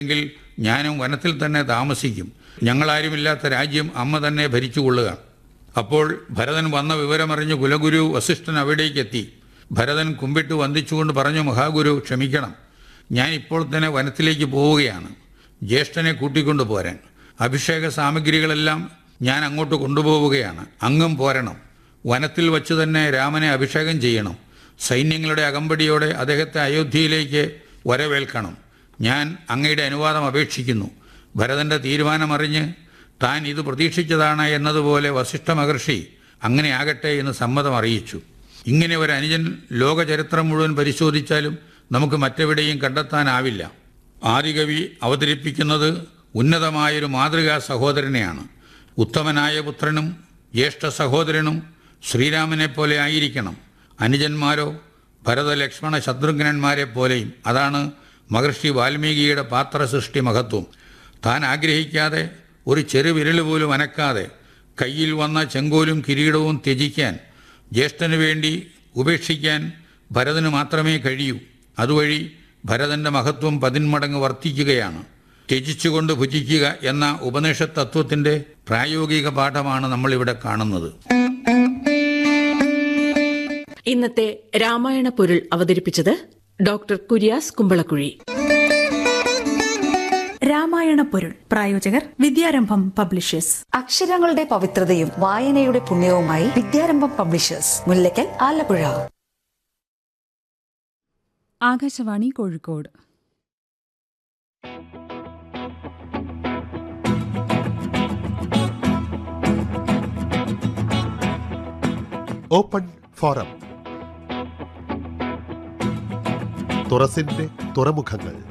എങ്കിൽ ഞാനും വനത്തിൽ തന്നെ താമസിക്കും ഞങ്ങളാരുമില്ലാത്ത രാജ്യം അമ്മ തന്നെ ഭരിച്ചുകൊള്ളുക അപ്പോൾ ഭരതൻ വന്ന വിവരമറിഞ്ഞ് കുലഗുരു വസിഷ്ഠൻ അവിടേക്കെത്തി ഭരതൻ കുമ്പിട്ട് വന്ദിച്ചുകൊണ്ട് പറഞ്ഞു മഹാഗുരു ക്ഷമിക്കണം ഞാൻ ഇപ്പോൾ തന്നെ വനത്തിലേക്ക് പോവുകയാണ് ജ്യേഷ്ഠനെ കൂട്ടിക്കൊണ്ടു പോരാൻ അഭിഷേക സാമഗ്രികളെല്ലാം ഞാൻ അങ്ങോട്ട് കൊണ്ടുപോവുകയാണ് അങ്ങും പോരണം വനത്തിൽ വച്ച് തന്നെ രാമനെ അഭിഷേകം ചെയ്യണം സൈന്യങ്ങളുടെ അകമ്പടിയോടെ അദ്ദേഹത്തെ അയോധ്യയിലേക്ക് വരവേൽക്കണം ഞാൻ അങ്ങയുടെ അനുവാദം അപേക്ഷിക്കുന്നു ഭരതന്റെ തീരുമാനമറിഞ്ഞ് താൻ ഇത് പ്രതീക്ഷിച്ചതാണ് എന്നതുപോലെ വസിഷ്ഠ മഹർഷി അങ്ങനെ ആകട്ടെ എന്ന് സമ്മതം അറിയിച്ചു ഇങ്ങനെ ഒരു അനുജൻ ലോകചരിത്രം മുഴുവൻ പരിശോധിച്ചാലും നമുക്ക് മറ്റെവിടെയും കണ്ടെത്താനാവില്ല ആദികവി അവതരിപ്പിക്കുന്നത് ഉന്നതമായൊരു മാതൃകാ സഹോദരനെയാണ് ഉത്തമനായ പുത്രനും ജ്യേഷ്ഠ സഹോദരനും ശ്രീരാമനെ പോലെ ആയിരിക്കണം അനുജന്മാരോ ഭരത ലക്ഷ്മണ ശത്രുഘ്നന്മാരെ പോലെയും അതാണ് മഹർഷി വാൽമീകിയുടെ പാത്രസൃഷ്ടി മഹത്വം താൻ ആഗ്രഹിക്കാതെ ഒരു ചെറുവിരൽ പോലും അനക്കാതെ കയ്യിൽ വന്ന ചെങ്കോലും കിരീടവും ത്യജിക്കാൻ ജ്യേഷ്ഠന് വേണ്ടി ഉപേക്ഷിക്കാൻ ഭരതന് മാത്രമേ കഴിയൂ അതുവഴി ഭരതന്റെ മഹത്വം പതിന്മടങ്ങ് വർദ്ധിക്കുകയാണ് ത്യജിച്ചുകൊണ്ട് ഭുജിക്കുക എന്ന ഉപനിഷത്ത് തത്വത്തിന്റെ പ്രായോഗിക പാഠമാണ് നമ്മളിവിടെ കാണുന്നത് ഇന്നത്തെ രാമായണ പൊരുൾ അവതരിപ്പിച്ചത് ഡോക്ടർ കുര്യാസ് കുമ്പളക്കുഴി രാമായണ പൊരുൾ പ്രായോജകർ വിദ്യാരംഭം പബ്ലിഷേഴ്സ് അക്ഷരങ്ങളുടെ പവിത്രതയും വായനയുടെ പുണ്യവുമായി Vidyarambham publishers Mullakkal Alappuzha Akashvani Kozhikode open forum തുറസിന്റെ തുറമുഖങ്ങൾ